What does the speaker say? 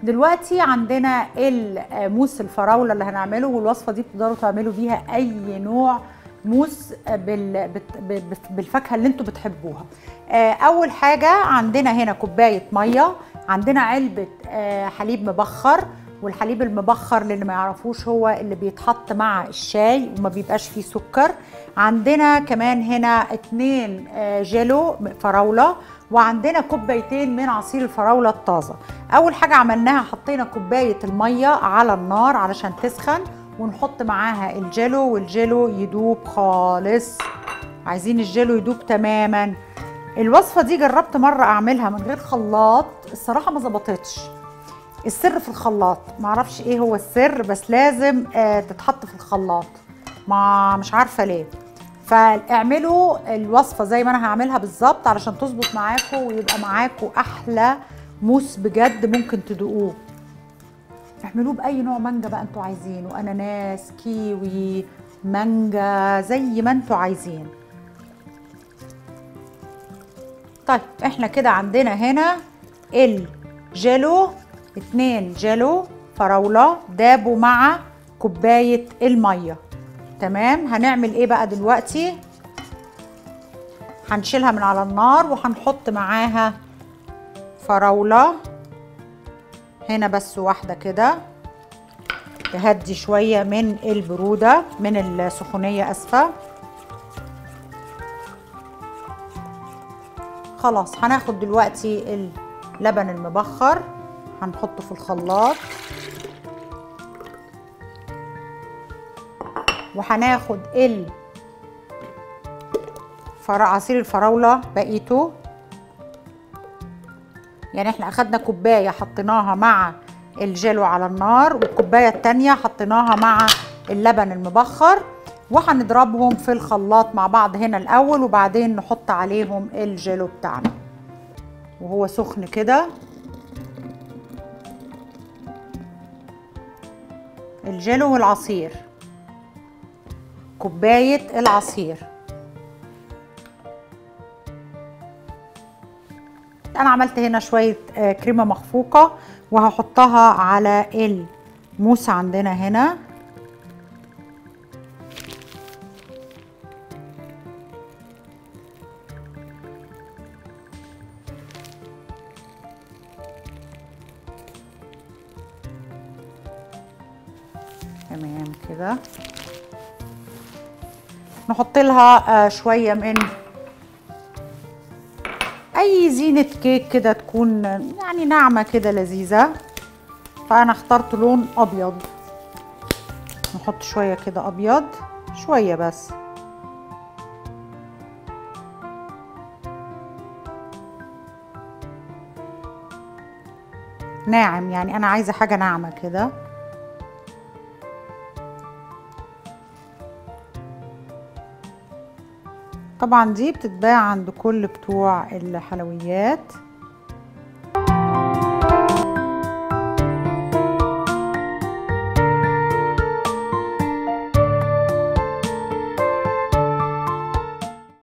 دلوقتي عندنا الموس الفراوله اللي هنعمله والوصفه دي بتقدروا تعملوا بيها اي نوع موس بال- بت- ب- بالفاكهه اللي انتوا بتحبوها آه، اول حاجه عندنا هنا كوبايه ميه عندنا علبه آه، حليب مبخر والحليب المبخر اللي ما يعرفوش هو اللي بيتحط مع الشاي وما بيبقاش فيه سكر عندنا كمان هنا اتنين آه، جيلو فراوله وعندنا كوبايتين من عصير الفراوله الطازه اول حاجه عملناها حطينا كوبايه الميه على النار علشان تسخن ونحط معاها الجيلو والجيلو يدوب خالص عايزين الجيلو يدوب تماما الوصفه دي جربت مره اعملها من غير خلاط الصراحه ما ظبطتش السر في الخلاط معرفش ايه هو السر بس لازم آه تتحط في الخلاط ما مش عارفه ليه فاعملوا الوصفه زي ما انا هعملها بالظبط علشان تظبط معاكم ويبقى معاكم احلى موس بجد ممكن تدوقوه اعملوه باي نوع مانجا بقى انتوا عايزينه اناناس كيوي مانجا زي ما انتوا عايزين طيب احنا كده عندنا هنا الجيلو اتنين جيلو فراولة دابوا مع كوباية المية تمام هنعمل ايه بقى دلوقتي هنشيلها من على النار وهنحط معاها فراولة هنا بس واحدة كده تهدي شوية من البرودة من السخونية أسفة خلاص هناخد دلوقتي اللبن المبخر هنحطه في الخلاط وهناخد ال فرا عصير الفراولة بقيته يعني احنا اخدنا كوباية حطيناها مع الجيلو على النار والكوباية التانية حطيناها مع اللبن المبخر وهنضربهم في الخلاط مع بعض هنا الاول وبعدين نحط عليهم الجيلو بتاعنا وهو سخن كده الجيلو والعصير كوباية العصير انا عملت هنا شوية آه، كريمة مخفوقة وهحطها على الموس عندنا هنا تمام كده نحط لها آه، شويه من اي زينه كيك كده تكون يعني ناعمه كده لذيذه فانا اخترت لون ابيض نحط شويه كده ابيض شويه بس ناعم يعني انا عايزه حاجه ناعمه كده طبعا دي بتتباع عند كل بتوع الحلويات